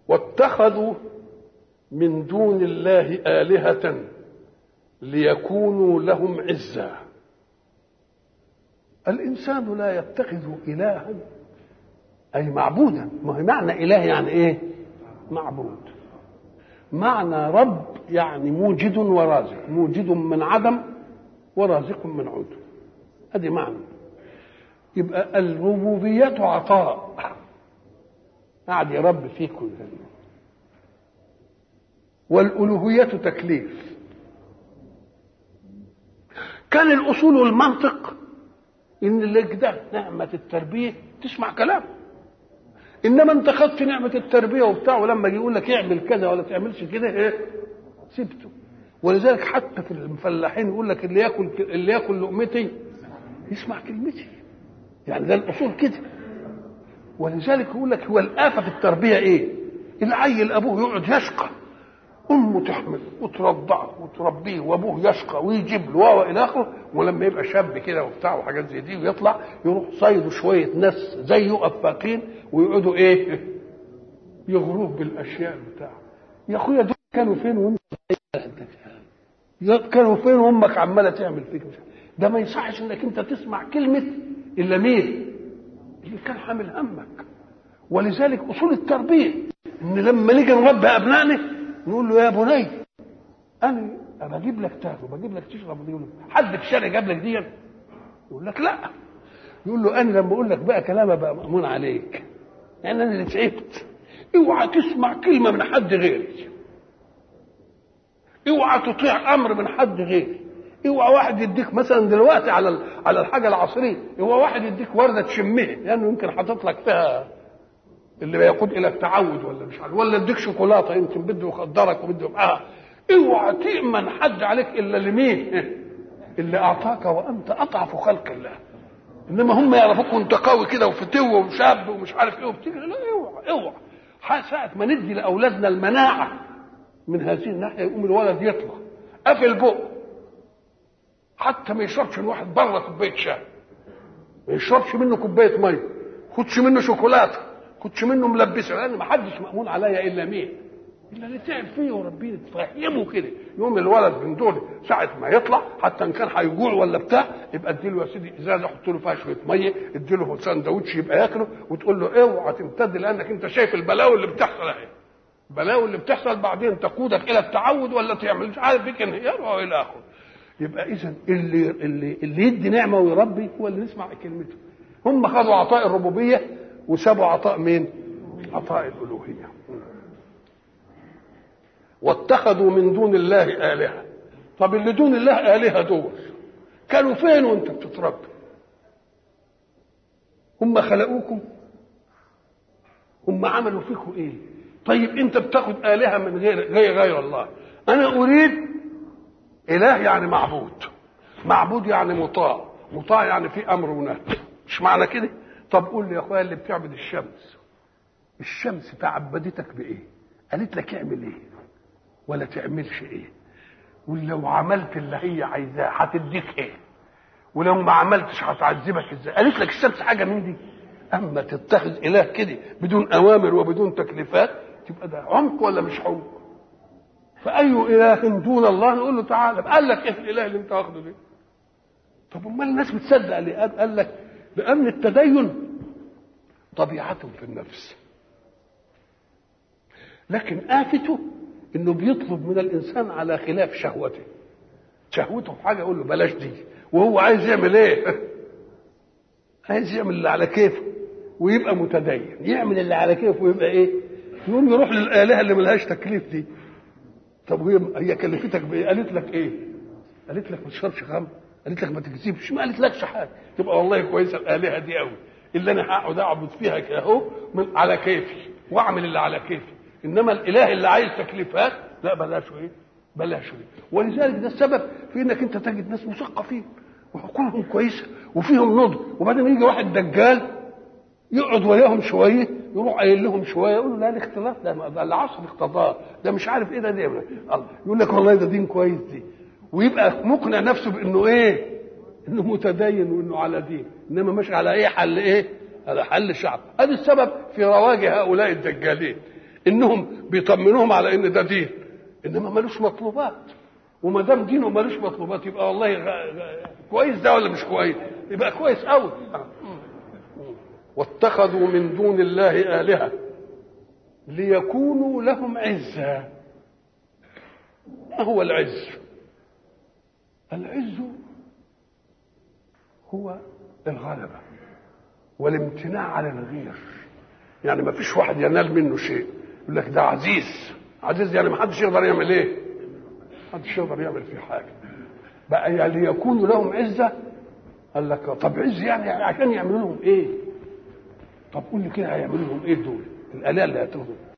واتخذوا من دون الله آلهة ليكونوا لهم عزا الإنسان لا يتخذ إلها أي معبودا ما هي معنى إله يعني إيه معبود معنى رب يعني موجد ورازق موجد من عدم ورازق من عدم هذه معنى يبقى الربوبية عطاء قاعد يربي فيك كل والألوهية تكليف كان الأصول والمنطق إن اللي ده نعمة التربية تسمع كلام إنما أنت خدت نعمة التربية وبتاع ولما يجي يقول لك اعمل كذا ولا تعملش كده إيه سبته ولذلك حتى في الفلاحين يقول لك اللي ياكل اللي ياكل لقمتي يسمع كلمتي يعني ده الأصول كده ولذلك يقول لك هو الآفة في التربية إيه؟ العيل أبوه يقعد يشقى امه تحمل وترضعه وتربيه وابوه يشقى ويجيب له والى اخره ولما يبقى شاب كده وبتاع وحاجات زي دي ويطلع يروح صيدوا شويه ناس زيه افاقين ويقعدوا ايه؟ يغروه بالاشياء بتاع يا اخويا دول كانوا فين وانت كانوا فين وامك عماله تعمل فيك ده ما يصحش انك انت تسمع كلمه الا مين؟ اللي كان حامل همك ولذلك اصول التربيه ان لما نيجي نربي ابنائنا نقول له يا بني انا بجيب لك تاكل بجيب لك تشرب بجيب لك حد في الشارع جاب لك دي يقول لك لا يقول له انا لما اقول لك بقى كلام ابقى مامون عليك يعني انا اللي تعبت اوعى تسمع كلمه من حد غيري اوعى تطيع امر من حد غيري اوعى واحد يديك مثلا دلوقتي على على الحاجه العصريه هو واحد يديك ورده تشمها لانه يعني يمكن حاطط لك فيها اللي بيقود الى التعود ولا مش عارف ولا يديك شوكولاته يمكن بده يخدرك وبده اه اوعى تامن حد عليك الا لمين؟ اللي اعطاك وانت اضعف خلق الله انما هم يعرفوك وانت قوي كده وفتو وشاب ومش عارف ايه وبتجري لا اوعى اوعى ساعة ما ندي لاولادنا المناعه من هذه الناحيه يقوم الولد يطلع قفل بقه حتى ما يشربش من واحد بره كوبايه شاي ما يشربش منه كوبايه ميه خدش منه شوكولاته كنتش منه ملبسه لان ما حدش مامون عليا الا مين الا اللي تعب فيه وربنا تفهمه كده يوم الولد من دول ساعه ما يطلع حتى ان كان هيجوع ولا بتاع يبقى اديله يا سيدي ازازه حط له فيها شويه ميه اديله سندوتش يبقى ياكله وتقول له اوعى تمتد لانك انت شايف البلاوي اللي بتحصل اهي البلاوي اللي بتحصل بعدين تقودك الى التعود ولا تعمل مش عارف بيك انهيار والى اخره يبقى اذا اللي اللي اللي يدي نعمه ويربي هو اللي نسمع كلمته هم خدوا عطاء الربوبيه وسابوا عطاء مين عطاء الالوهيه واتخذوا من دون الله الهه طب اللي دون الله الهه دول كانوا فين وانت بتتربى هم خلقوكم هم عملوا فيكم ايه طيب انت بتاخد الهه من غير غير غير الله انا اريد اله يعني معبود معبود يعني مطاع مطاع يعني في امر ونهي مش معنى كده طب قول لي يا اخويا اللي بتعبد الشمس الشمس تعبدتك بايه قالت لك اعمل ايه ولا تعملش ايه ولو عملت اللي هي عايزاه هتديك ايه ولو ما عملتش هتعذبك ازاي قالت لك الشمس حاجه من دي اما تتخذ اله كده بدون اوامر وبدون تكليفات تبقى ده عمق ولا مش عمق فاي اله دون الله نقول له تعالى قال لك ايه الاله اللي انت واخده ده طب امال الناس بتصدق ليه قال لك لأن التدين طبيعة في النفس لكن آفته إنه بيطلب من الإنسان على خلاف شهوته شهوته في حاجة يقول له بلاش دي وهو عايز يعمل إيه؟ عايز يعمل اللي على كيفه ويبقى متدين يعمل اللي على كيفه ويبقى إيه؟ يقوم يروح للآلهة اللي ملهاش تكليف دي طب هي هي كلفتك بإيه؟ قالت لك إيه؟ قالت لك ما تشربش خمر قالت لك ما تكذبش ما قالت لكش حاجه تبقى والله كويسه الالهه دي قوي اللي انا هقعد اعبد فيها كده اهو من على كيفي واعمل اللي على كيفي انما الاله اللي عايز تكليفات لا بلاش ايه بلاش ايه ولذلك ده السبب في انك انت تجد ناس مثقفين وعقولهم كويسه وفيهم نضج وبعدين يجي واحد دجال يقعد وياهم شويه يروح قايل لهم شويه يقول له لا الاختلاف ده, ده العصر اقتضاه ده مش عارف ايه ده ده يقول لك والله ده دين كويس دي ويبقى مقنع نفسه بانه ايه انه متدين وانه على دين انما مش على ايه حل ايه على حل شعب هذا السبب في رواج هؤلاء الدجالين انهم بيطمنوهم على ان ده دين انما ملوش مطلوبات وما دام دينه ملوش مطلوبات يبقى والله غ... غ... كويس ده ولا مش كويس يبقى كويس قوي واتخذوا من دون الله آلهة ليكونوا لهم عزا ما هو العز العز هو الغلبة والامتناع عن الغير يعني ما فيش واحد ينال منه شيء يقول لك ده عزيز عزيز يعني ما حدش يقدر يعمل ايه ما حدش يقدر يعمل فيه حاجة بقى يعني ليكونوا لهم عزة قال لك طب عز يعني عشان يعملوا لهم ايه طب قول لي كده هيعملوا لهم ايه دول الآلهة اللي هتاخدهم